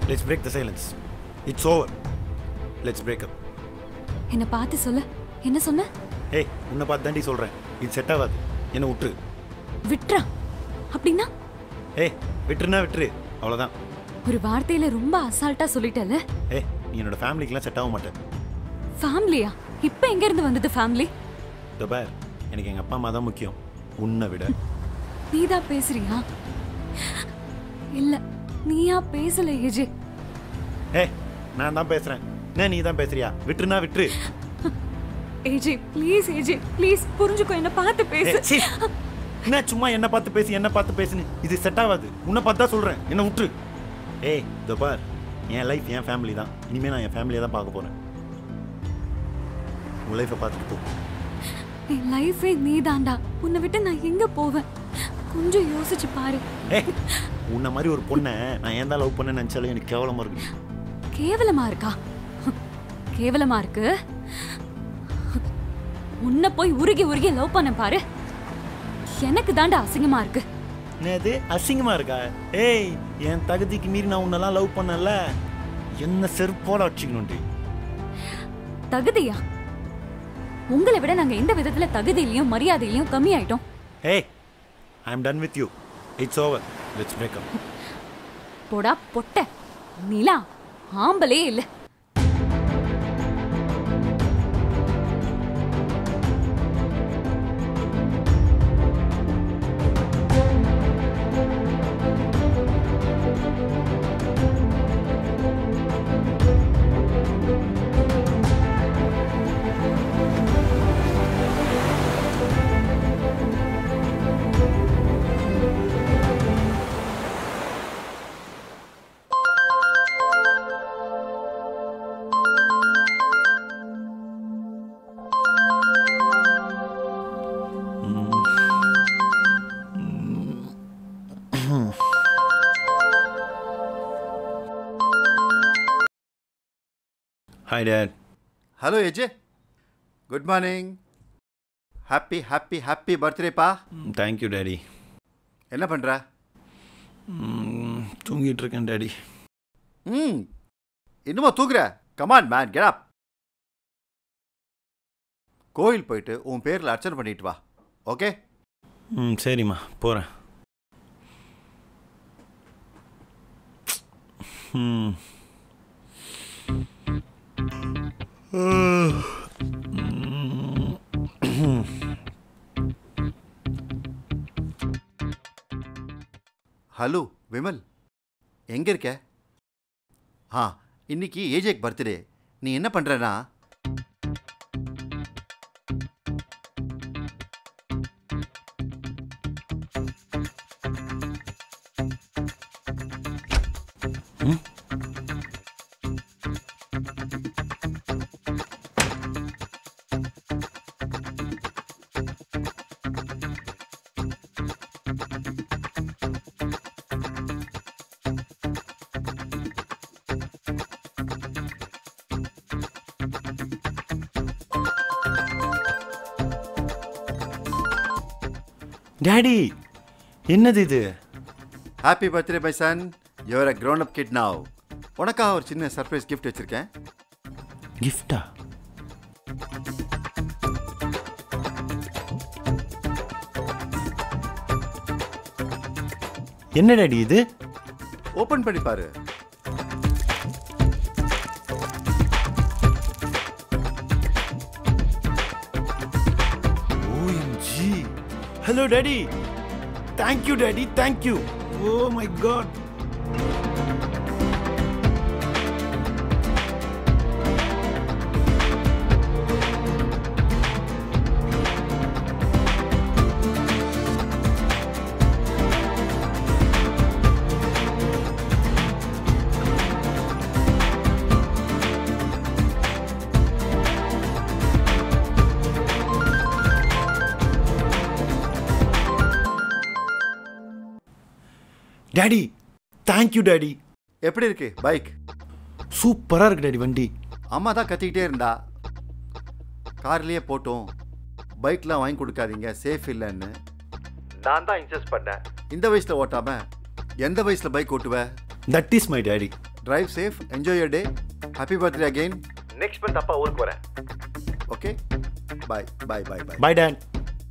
Let's break the silence it's over let's break up என்னை பார்த்து சொல்ல என்ன சொன்ன ஏய் உன்னை பார்த்து தாண்டி சொல்கிறேன் இது செட் ஆகாது என்னை விட்டுரு விட்றா அப்படின்னா ஏய் விட்டுருனா விட்டுரு அவ்வளோதான் ஒரு வார்த்தையில ரொம்ப அசால்ட்டா சொல்லிட்டல ஏய் நீ என்னோட ஃபேமிலிக்கெலாம் செட் ஆக மாட்டேன் ஃபேமிலியா இப்ப எங்க இருந்து வந்தது ஃபேமிலி இதோ பார் எனக்கு எங்கள் அப்பா அம்மா தான் முக்கியம் உன்னை விட நீதான் பேசுறியா இல்ல நீயா பேசல ஏஜே ஏய் நான் தான் பேசுகிறேன் என்ன நீ தான் பேசுறியா விட்டுருனா விட்டுரு ஏஜே ப்ளீஸ் ஏஜே ப்ளீஸ் புரிஞ்சுக்கோ என்ன பார்த்து பேசு ஏய், சீ. என்ன சும்மா என்ன பார்த்து பேசி என்ன பார்த்து பேசுன்னு இது செட் ஆகாது உன்னை பார்த்து தான் சொல்கிறேன் என்ன விட்டுரு ஏய் இதோ பார் என் லைஃப் என் ஃபேமிலி தான் இனிமேல் நான் என் ஃபேமிலியை தான் பார்க்க போகிறேன் உன் லைஃப்பை பார்த்துட்டு போ என் லைஃபே நீதான்டா உன்னை விட்டு நான் எங்க போவேன் கொஞ்சம் யோசிச்சு பாரு ஏய் உன்னை மாதிரி ஒரு பொண்ணை நான் ஏன் தான் லவ் பண்ணேன்னு நினச்சாலும் எனக்கு கேவலமாக இருக்கு கேவலமா இருக்கா கேவலமா இருக்கு உன்னை போய் உருகி உருகி லவ் பண்ண பாரு எனக்கு தாண்டா அசிங்கமா இருக்கு என்னது அசிங்கமாக இருக்கா ஏய் என் தகுதிக்கு மீறி நான் உன்னெல்லாம் லவ் பண்ணல என்ன செருப்போட வச்சுக்கணும்டி தகுதியா உங்களை விட நாங்க எந்த விதத்துல தகுதியிலையும் மரியாதையிலையும் கம்மி ஆயிட்டோம் ஏய் I am done with you it's over let's break up போடா பொட்ட நிலா ஆம்பலே இல்ல hi dad hello AJ good morning happy happy happy பர்த்டேப்பா தேங்க்யூ டேடி என்ன பண்ணுற தூங்கிட்டு இருக்கேன் டேடி ம் இன்னுமா தூக்குற கமான் மேன் கெட் அப் கோயில் போயிட்டு உன் பேரில் அர்ச்சனை பண்ணிட்டு வா ஓகே ம் சரிம்மா போகிறேன் ம் ஹலோ விமல் எங்கே இருக்க ஆ இன்னைக்கு ஏஜேக் பர்த்டே நீ என்ன பண்ணுறனா டேடி என்னது இது happy birthday bye son your a grown up kid now உனக்காக ஒரு சின்ன சர்ப்ரைஸ் gift வச்சுருக்கேன் கிஃப்டா என்ன டேடி இது ஓப்பன் பண்ணி பாரு OMG hello daddy thank you daddy thank you oh my God daddy thank you daddy எப்படி இருக்கு பைக் சூப்பராக இருக்கு டேடி வண்டி அம்மா தான் கத்திக்கிட்டே இருந்தா கார்லயே போட்டோம் பைக்லாம் வாங்கி கொடுக்காதீங்க சேஃப் இல்லைன்னு நான் தான் இன்சஸ்ட் பண்ணேன் இந்த வயசில் ஓட்டாம எந்த வயசில் பைக் ஓட்டுவ that is my daddy drive safe enjoy your day happy birthday again next month அப்பா ஊருக்கு வரேன் okay bye bye bye bye bye dad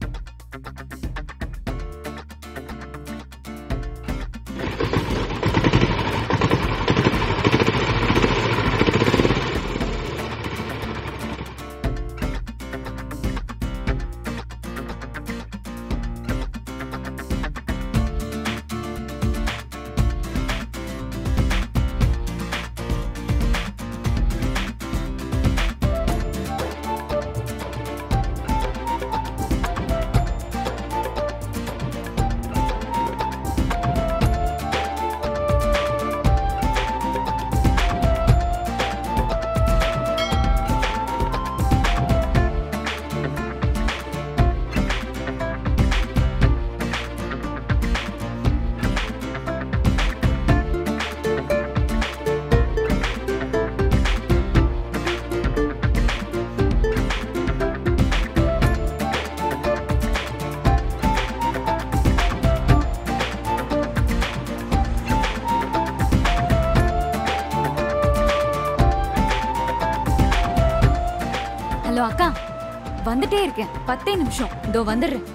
hello அக்கா வந்துட்டே இருக்கேன் பத்தே நிமிஷம் இதோ வந்துடுறேன்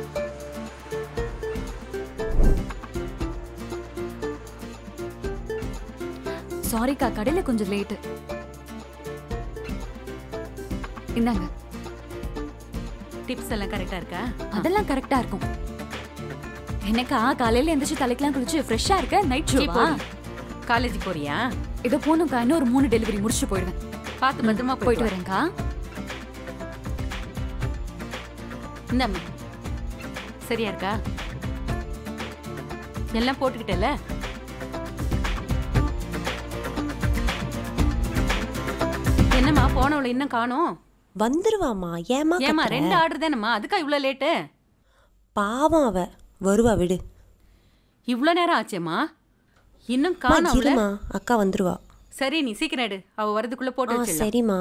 சாரிக்கா கடையில கொஞ்சம் லேட்டு இந்தாங்க டிப்ஸ் எல்லாம் கரெக்டா இருக்கா அதெல்லாம் கரெக்டா இருக்கும் என்னக்கா காலையில எந்திரிச்சு தலைக்கெல்லாம் குளிச்சு ஃப்ரெஷ்ஷா இருக்க நைட் சீ, ஷோவா போடி. காலேஜ் போறியா இதோ போகணும்க்கா இன்னும் ஒரு மூணு டெலிவரி முடிச்சுட்டு போயிடுவேன் பார்த்து பத்திரமா போயிட்டு போயிட்டு வரேன்க்கா இந்தாம்மா சரியா இருக்கா எல்லாம் போட்டுக்கிட்டல என்னம்மா போனவள இன்னும் காணோம் வந்துருவாமா ஏமா ஏமா கத்துற? ரெண்டு ஆர்டர் தானம்மா அதுக்கா இவ்வளோ லேட்டு பாவம் அவ வருவா விடு இவ்வளோ நேரம் ஆச்சேம்மா இன்னும் அம்மா, காணோம் அவள. இருமா அக்கா வந்துருவா சரி நீ சீக்கிரம் எடு அவ வரதுக்குள்ள போட்டு ஆ வச்சிடலாம் சரிம்மா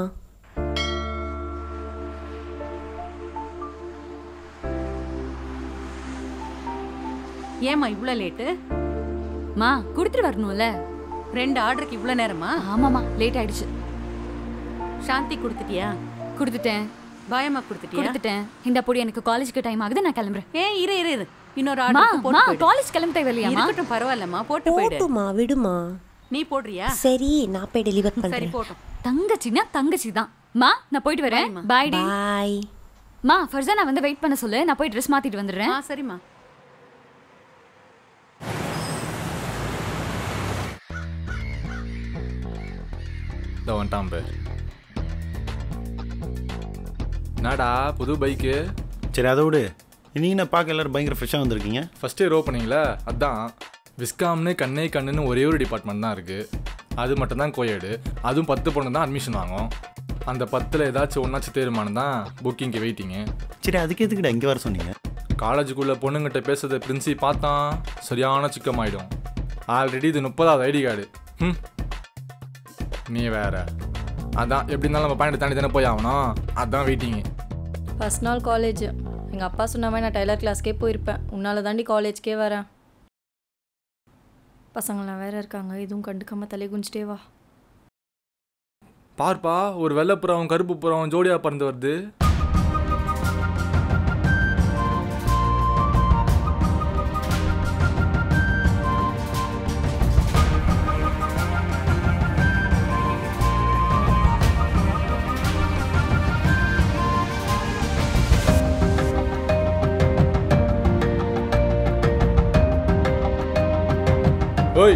ஏம்மா இவ்வளோ லேட்டு மா கொடுத்துட்டு வரணும்ல ரெண்டு ஆர்டருக்கு இவ்வளோ நேரமா ஆமாமா லேட் ஆயிடுச்சு சாந்தி கொடுத்துட்டியா கொடுத்துட்டேன் பாயம்மா கொடுத்துட்டியா கொடுத்துட்டேன் இந்த பொடி எனக்கு காலேஜுக்கு டைம் ஆகுது நான் கிளம்புறேன் ஏ இரு இரு இரு இன்னொரு மா ஆர்டர் மா போட்டு போயிடு. காலேஜ் கிளம்ப தேவையில்லையாமா இருக்கட்டும் பரவாயில்லம்மா போட்டு போயிடு போட்டுமா விடுமா நீ போடுறியா சரி நான் போய் டெலிவர் சரி பண்றேன் போட்டும் தங்கச்சின்னா தங்கச்சி தான் மா நான் போயிட்டு வரேன் Bye, மா. பாய் டி பாய் மா ஃபர்ஸா வந்து வெயிட் பண்ண சொல்லு நான் போய் ட்ரெஸ் மாத்திட்டு வந்துடுறேன் ஆ சரிம்மா இதோ வந்துட்டான் பேர் என்னடா புது பைக்கு சரி அதை விடு நீங்கள் என்ன பார்க்க எல்லாரும் பயங்கர ஃப்ரெஷ்ஷாக வந்திருக்கீங்க ஃபஸ்ட் இயர் ஓப்பனிங்கில் அதான் விஸ்காம்னு கண்ணே கண்ணுன்னு ஒரே ஒரு டிபார்ட்மெண்ட் தான் இருக்குது அது மட்டும் தான் கோயேடு அதுவும் பத்து பொண்ணு தான் அட்மிஷன் வாங்கும் அந்த பத்தில் ஏதாச்சும் ஒன்றாச்சும் தேர்மானம் தான் புக்கிங்க்கு வெயிட்டிங்கு சரி அதுக்கு எதுக்குடா இங்கே வர சொன்னீங்க காலேஜுக்குள்ளே பொண்ணுங்கிட்ட பேசுறத பிரின்சி பார்த்தான் சரியான சிக்கமாயிடும் ஆல்ரெடி இது முப்பதாவது ஐடி கார்டு ம் நீ வேற அதான் எப்படி இருந்தாலும் நம்ம பாயிண்ட் தாண்டி தானே போய் ஆகணும் அதான் வெயிட்டிங்கு ஃபஸ்ட் நாள் காலேஜ் எங்கள் அப்பா சொன்னாவே நான் டைலர் கிளாஸ்க்கே போயிருப்பேன் உன்னால தாண்டி காலேஜ்க்கே வரேன் பசங்களாம் வேற இருக்காங்க எதுவும் கண்டுக்காம தலை குஞ்சிட்டே வா பார்ப்பா ஒரு வெள்ளைப்புறம் கருப்பு புறம் ஜோடியா பறந்து வருது ஓய்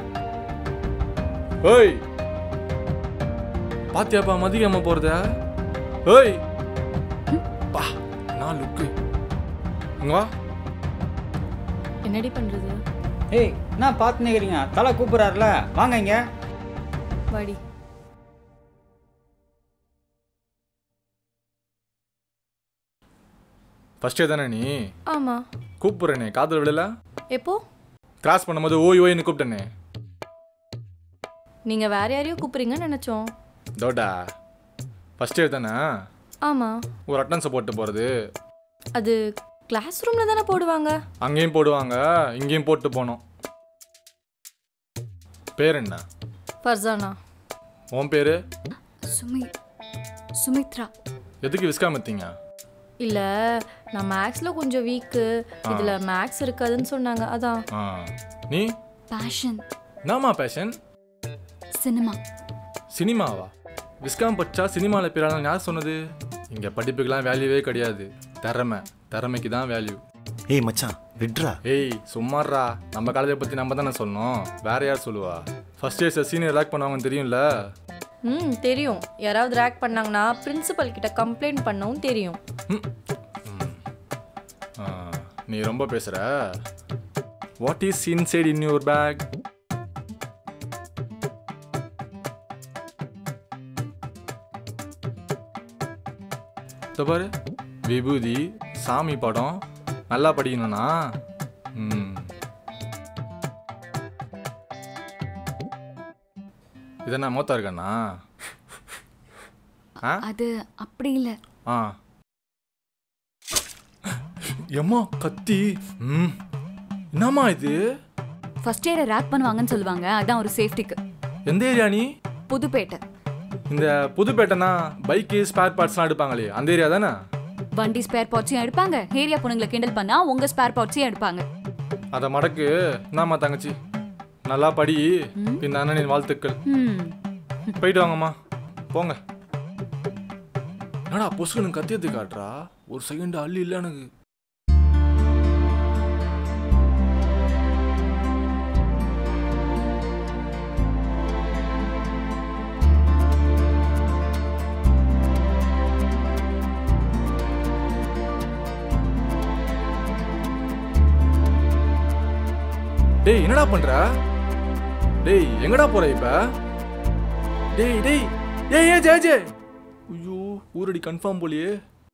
ஓய் பாத்தியாப்பா மதிக்காம போறத ஓய் பா நான் லுக்கு இங்க வா என்னடி பண்ணுறது ஏய் என்ன பார்த்து நிற்கிறீங்க தலை கூப்பிட்றாருல வாங்க இங்க வாடி ஃபர்ஸ்டே தானே நீ ஆமாம் கூப்பிடுறேனே காதல் விடல எப்போ கிராஸ் பண்ணும்போது ஓய் ஓய்னு கூப்பிட்டேனே நீங்கள் வேற யாரையோ கூப்பிட்றீங்கன்னு நினச்சோம் தோடா ஃபர்ஸ்ட் இயர் தானே ஆமாம் ஒரு அட்டன்ஸை போட்டு போகிறது அது கிளாஸ் ரூமில் தானே போடுவாங்க அங்கேயும் போடுவாங்க இங்கேயும் போட்டு போனோம் பேர் என்ன ஃபர்சானா உன் பேர் சுமி சுமித்ரா எதுக்கு விஸ்காமத்தீங்க இல்லை நான் மேக்ஸில் கொஞ்சம் வீக்கு இதில் மேக்ஸ் இருக்காதுன்னு சொன்னாங்க அதான் ஆ நீ பேஷன் என்னம்மா பேஷன் சினிமா சினிமாவா விஸ்காம் படிச்சா சினிமாவில் பேரான யார் சொன்னது இங்கே படிப்புக்கெல்லாம் வேல்யூவே கிடையாது திறமை திறமைக்கு தான் வேல்யூ ஏய் மச்சான் விட்ரா ஏய் சும்மாறா நம்ம காலேஜை பற்றி நம்ம தானே சொல்லணும் வேற யார் சொல்லுவா ஃபர்ஸ்ட் இயர்ஸ் சீனியர் லாக் பண்ணுவாங்கன்னு தெரியும்ல ம் தெரியும் யாராவது ரேக் பண்ணாங்கன்னா பிரின்சிபல் கிட்ட கம்ப்ளைண்ட் பண்ணவும் தெரியும் ம். ம். ஆ, நீ ரொம்ப பேசுற what is inside in your bag பாரு விபூதி சாமி படம் நல்லா படிக்கணும்னா ம். இது என்ன மூத்தா இருக்கண்ணா ஆ அது அப்படி இல்ல ஆ எம்மா கத்தி ம் என்னம்மா இது ஃபர்ஸ்ட் இயரை ரேக் பண்ணுவாங்கன்னு சொல்லுவாங்க அதான் ஒரு சேஃப்டிக்கு எந்த ஏரியா நீ புதுப்பேட்டை இந்த புதுப்பேட்டைனா பைக்கு ஸ்பேர் பார்ட்ஸ்லாம் எடுப்பாங்களே அந்த ஏரியா தானே வண்டி ஸ்பேர் பார்ட்ஸையும் எடுப்பாங்க ஏரியா பொண்ணுங்களை கிண்டல் பண்ணா உங்க ஸ்பேர் பார்ட்ஸையும் எடுப்பாங்க அதை மடக்கு என்னம்மா தங்கச்சி நல்லா படி இந்த அண்ணனின் வாழ்த்துக்கள் ம் போயிட்டு வாங்கம்மா போங்க என்னடா பொசுன்னு கத்தியத்து காட்டுறா ஒரு செகண்ட் அள்ளி இல்லை எனக்கு டேய் என்னடா பண்ற டேய் எங்கடா போற இப்ப டேய் டேய் ஏய் ஏ ஜெய ஜெய ஐயோ ஊரடி கன்ஃபார்ம் போலியே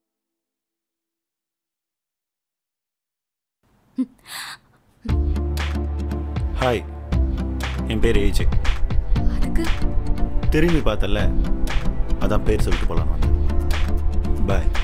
ஹாய் என் பேர் ஏஜே அதுக்கு திரும்பி பார்த்தல அதான் பேர் சொல்லிட்டு போலாம் பாய்